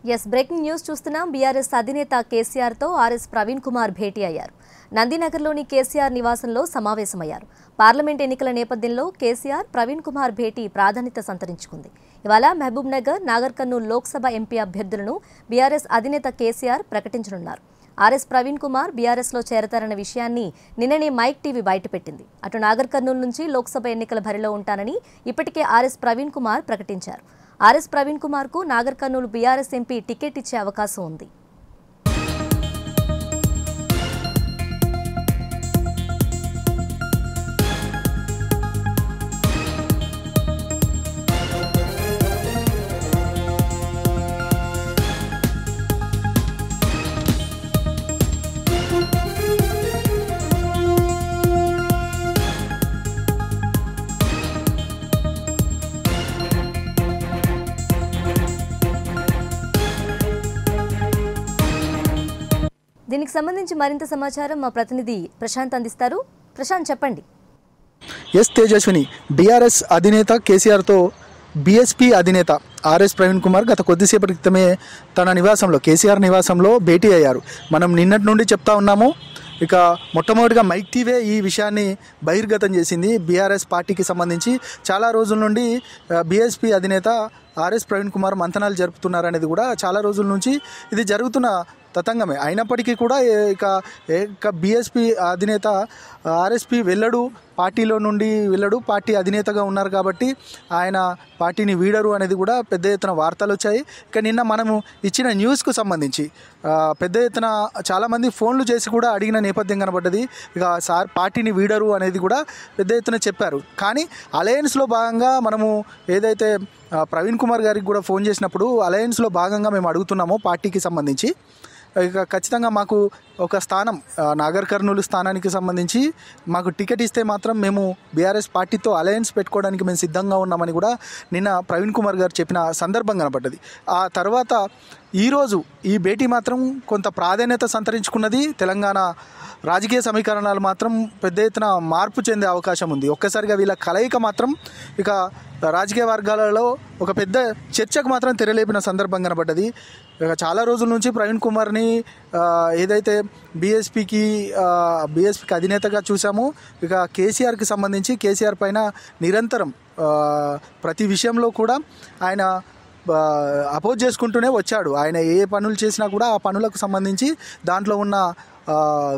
yes breaking news చూస్తున్నాం BRS అధినేత కేసీఆర్ తో ఆర్ఎస్ ప్రవీణ్ కుమార్ భేటీ అయ్యారు నందినగర్లోని కేసీఆర్ నివాసంలో సమావేశమయ్యారు పార్లమెంట్ ఎన్నికల నేపథ్యంలో కేసీఆర్ ప్రవీణ్ కుమార్ భేటీ ప్రాధాన్యత సంతరించుకుంది ఇవాళ Mahbubnagar Nagarkurnool Lok Sabha MP అభ్యర్థులను బీఆర్ఎస్ అధినేత కేసీఆర్ ప్రకటించనున్నారు ఆర్ఎస్ ప్రవీణ్ కుమార్ బీఆర్ఎస్లో చేరతారన్న విషయాన్ని నిన్ననే మైక్ టీవీ బయటపెట్టింది అటు నాగర్ కర్నూలు నుంచి లోక్సభ ఎన్నికల బరిలో ఉంటానని ఇప్పటికే ఆర్ఎస్ ప్రవీణ్ కుమార్ ప్రకటించారు ఆర్ఎస్ ప్రవీణ్ కుమార్ కు Nagarkurnool BRS MP ticket ఇచ్చే అవకాశం ఉంది దీనికి సంబంధించి మరింత సమాచారం మా ప్రతినిధి ప్రశాంత్ అందిస్తారు ప్రశాంత్ చెప్పండి ఎస్ తేజస్విని బీఆర్ఎస్ అధినేత కేసీఆర్తో బీఎస్పీ అధినేత ఆర్ఎస్ ప్రవీణ్ కుమార్ గత కొద్దిసేపటి క్రితమే తన నివాసంలో కేసీఆర్ నివాసంలో భేటీ అయ్యారు మనం నిన్నటి నుండి చెప్తా ఉన్నాము ఇక మొట్టమొదటిగా మైక్ టీవే ఈ విషయాన్ని బహిర్గతం చేసింది బీఆర్ఎస్ పార్టీకి సంబంధించి చాలా రోజుల నుండి బీఎస్పీ అధినేత ఆర్ఎస్ ప్రవీణ్ కుమార్ మంతనాలు జరుపుతున్నారనేది కూడా చాలా రోజుల నుంచి ఇది జరుగుతున్న తతంగమే అయినప్పటికీ కూడా ఏ- ఇక ఏ- ఇక బీఎస్పీ అధినేత ఆర్ఎస్పీ వెళ్ళడు పార్టీలో నుండి వెళ్ళడు పార్టీ అధినేతగా ఉన్నారు కాబట్టి ఆయన పార్టీని వీడరు అనేది కూడా పెద్ద ఎత్తున వార్తలు వచ్చాయి ఇక నిన్న మనము ఇచ్చిన న్యూస్కు సంబంధించి ఆ, పెద్ద ఎత్తున చాలామంది ఫోన్లు చేసి కూడా అడిగిన నేపథ్యం కనబడ్డది ఇక సార్ పార్టీని వీడరు అనేది కూడా పెద్ద ఎత్తున చెప్పారు కానీ అలయన్స్లో భాగంగా మనము ఏదైతే ఆ, ప్రవీణ్ కుమార్ గారికి కూడా ఫోన్ చేసినప్పుడు అలయన్స్లో భాగంగా మేము అడుగుతున్నామో పార్టీకి సంబంధించి ఇక ఖచ్చితంగా మాకు ఒక స్థానం ఆ, నాగర్ కర్నూలు స్థానానికి సంబంధించి మాకు టికెట్ ఇస్తే మాత్రం మేము బీఆర్ఎస్ పార్టీతో అలయన్స్ పెట్టుకోవడానికి మేము సిద్ధంగా ఉన్నామని కూడా నిన్న ప్రవీణ్ కుమార్ గారు చెప్పిన సందర్భం కనబడ్డది ఆ తర్వాత ఈరోజు ఈ భేటీ మాత్రం కొంత ప్రాధాన్యత సంతరించుకున్నది తెలంగాణ రాజకీయ సమీకరణాలు మాత్రం పెద్ద ఎత్తున మార్పు చెందే అవకాశం ఉంది ఒక్కసారిగా వీళ్ళ కలయిక మాత్రం ఇక రాజకీయ వర్గాలలో ఒక పెద్ద చర్చకు మాత్రం తెరలేపిన సందర్భం కనబడ్డది ఇక చాలా రోజుల నుంచి ప్రవీణ్ కుమార్ని ఆ, ఏదైతే బీఎస్పీకి బీఎస్పీకి అధినేతగా చూసామో ఇక కేసీఆర్కి సంబంధించి కేసీఆర్ పైన నిరంతరం ఆ, ప్రతి విషయంలో కూడా ఆయన అపోజ్ చేసుకుంటూనే వచ్చాడు ఆయన ఏ పనులు చేసినా కూడా ఆ పనులకు సంబంధించి దాంట్లో ఉన్న ఆ,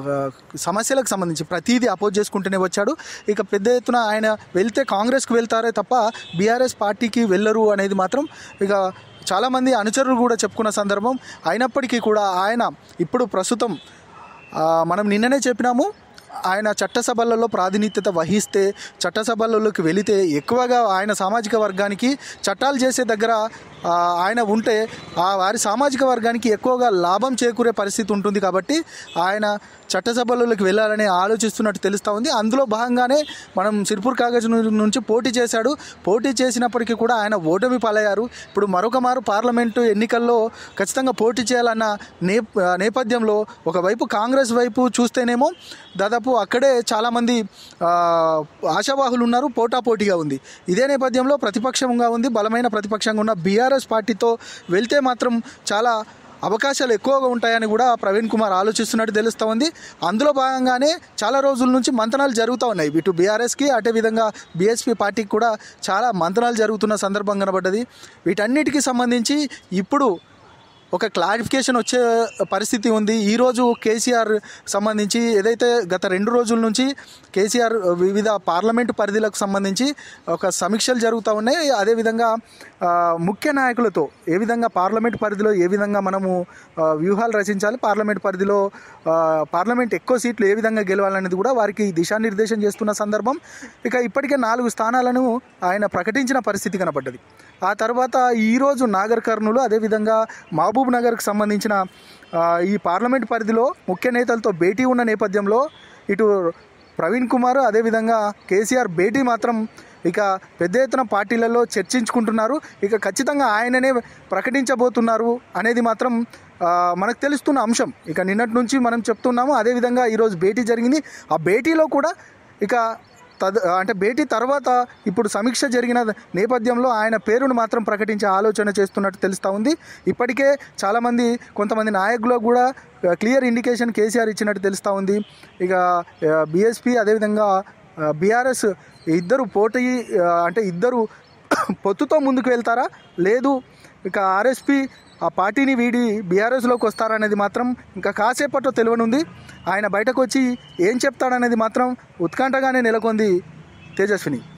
సమస్యలకు సంబంధించి ప్రతిదీ అపోజ్ చేసుకుంటూనే వచ్చాడు ఇక పెద్ద ఎత్తున ఆయన వెళ్తే కాంగ్రెస్కి వెళ్తారే తప్ప బీఆర్ఎస్ పార్టీకి వెళ్ళరు అనేది మాత్రం ఇక చాలామంది అనుచరులు కూడా చెప్పుకున్న సందర్భం అయినప్పటికీ కూడా ఆయన ఇప్పుడు ప్రస్తుతం ఆ, మనం నిన్ననే చెప్పినాము ఆయన చట్టసభలలో ప్రాతినిధ్యత వహిస్తే చట్టసభలలోకి వెళితే ఎక్కువగా ఆయన సామాజిక వర్గానికి చట్టాలు చేసే దగ్గర ఆ, ఆయన ఉంటే ఆ వారి సామాజిక వర్గానికి ఎక్కువగా లాభం చేకూరే పరిస్థితి ఉంటుంది కాబట్టి ఆయన చట్టసభలలోకి వెళ్ళాలని ఆలోచిస్తున్నట్టు తెలుస్తూ ఉంది అందులో భాగంగానే మనం సిర్పూర్ కాగజ్ ను- నుంచి పోటీ చేశాడు పోటీ చేసినప్పటికీ కూడా ఆయన ఓటమి పాలయ్యారు ఇప్పుడు మరొక మారు పార్లమెంటు ఎన్నికల్లో ఖచ్చితంగా పోటీ చేయాలన్న నే నేపథ్యంలో ఒకవైపు కాంగ్రెస్ వైపు చూస్తేనేమో దాదాపు అక్కడే చాలామంది ఆ, ఆశావాహులు ఉన్నారు పోటాపోటీగా ఉంది ఇదే నేపథ్యంలో ప్రతిపక్షంగా ఉంది బలమైన ప్రతిపక్షంగా ఉన్న బీఆర్ఎస్ పార్టీతో వెళ్తే మాత్రం చాలా అవకాశాలు ఎక్కువగా ఉంటాయని కూడా ప్రవీణ్ కుమార్ ఆలోచిస్తున్నట్టు తెలుస్తూ ఉంది అందులో భాగంగానే చాలా రోజుల నుంచి మంతనాలు జరుగుతూ ఉన్నాయి ఇటు బీఆర్ఎస్కి అదే విధంగా బీఎస్పీ పార్టీకి కూడా చాలా మంతనాలు జరుగుతున్న సందర్భం కనబడ్డది వీటన్నిటికీ సంబంధించి ఇప్పుడు ఒక క్లారిఫికేషన్ వచ్చే పరిస్థితి ఉంది ఈరోజు కేసీఆర్ సంబంధించి ఏదైతే గత రెండు రోజుల నుంచి కేసీఆర్ వివిధ పార్లమెంటు పరిధిలకు సంబంధించి ఒక సమీక్షలు జరుగుతూ ఉన్నాయి అదేవిధంగా ఆ, ముఖ్య నాయకులతో ఏ విధంగా పార్లమెంట్ పరిధిలో ఏ విధంగా మనము ఆ, వ్యూహాలు రచించాలి పార్లమెంట్ పరిధిలో ఆ, పార్లమెంట్ ఎక్కువ సీట్లు ఏ విధంగా గెలవాలనేది కూడా వారికి దిశానిర్దేశం చేస్తున్న సందర్భం ఇక ఇప్పటికే నాలుగు స్థానాలను ఆయన ప్రకటించిన పరిస్థితి కనబడ్డది ఆ తర్వాత ఈరోజు నాగర్ కర్నూలు అదేవిధంగా మహబూబ్ నగర్కి సంబంధించిన ఆ, ఈ పార్లమెంట్ పరిధిలో ముఖ్య నేతలతో భేటీ ఉన్న నేపథ్యంలో ఇటు ప్రవీణ్ కుమార్ అదేవిధంగా కేసీఆర్ భేటీ మాత్రం ఇక పెద్ద ఎత్తున పార్టీలలో చర్చించుకుంటున్నారు ఇక ఖచ్చితంగా ఆయననే ప్రకటించబోతున్నారు అనేది మాత్రం ఆ, మనకు తెలుస్తున్న అంశం ఇక నిన్నటి నుంచి మనం చెప్తున్నాము అదేవిధంగా ఈరోజు భేటీ జరిగింది ఆ భేటీలో కూడా ఇక తద్ అంటే భేటీ తర్వాత ఇప్పుడు సమీక్ష జరిగిన నేపథ్యంలో ఆయన పేరును మాత్రం ప్రకటించే ఆలోచన చేస్తున్నట్టు తెలుస్తూ ఉంది ఇప్పటికే చాలామంది కొంతమంది నాయకులకు కూడా క్లియర్ ఇండికేషన్ కేసీఆర్ ఇచ్చినట్టు తెలుస్తూ ఉంది ఇక బీఎస్పీ అదేవిధంగా బీఆర్ఎస్ ఇద్దరు పోటీ ఆ, అంటే ఇద్దరు పొత్తుతో ముందుకు వెళ్తారా లేదు ఇక ఆర్ఎస్పీ ఆ పార్టీని వీడి బీఆర్ఎస్లోకి వస్తారనేది మాత్రం ఇంకా కాసేపట్లో తెలియనుంది ఆయన బయటకు వచ్చి ఏం చెప్తాడనేది మాత్రం ఉత్కంఠగానే నెలకొంది తేజస్విని